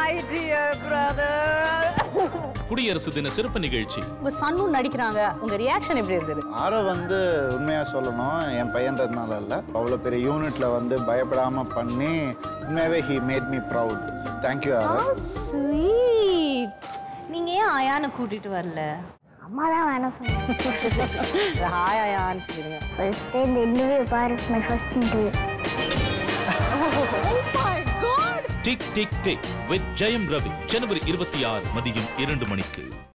my dear brother. குடியரசு தின சிறப்பு நிகழ்ச்சி உங்க சன்னும் நடிக்கிறாங்க உங்க ரியாக்ஷன் எப்படி இருந்தது ஆரை வந்து உண்மையாக சொல்லணும் என் பையன்றதுனால இல்லை அவ்வளோ பெரிய யூனிட்டில் வந்து பயப்படாமல் பண்ணி உண்மையாகவே he made me proud thank you ஆரா ஸ்வீட் நீங்க ஏன் ஆயானை கூட்டிட்டு வரல அம்மா தான் வேணாம் சொன்னாங்க ஹாய் ஆயான்னு சொல்லிடுங்க ஃபர்ஸ்ட் இந்த இன்டர்வியூ பாரு my first interview Tik Tik Tik with Jayam Ravi ஜனவரி இருபத்தி ஆறு மதியம் இரண்டு மணிக்கு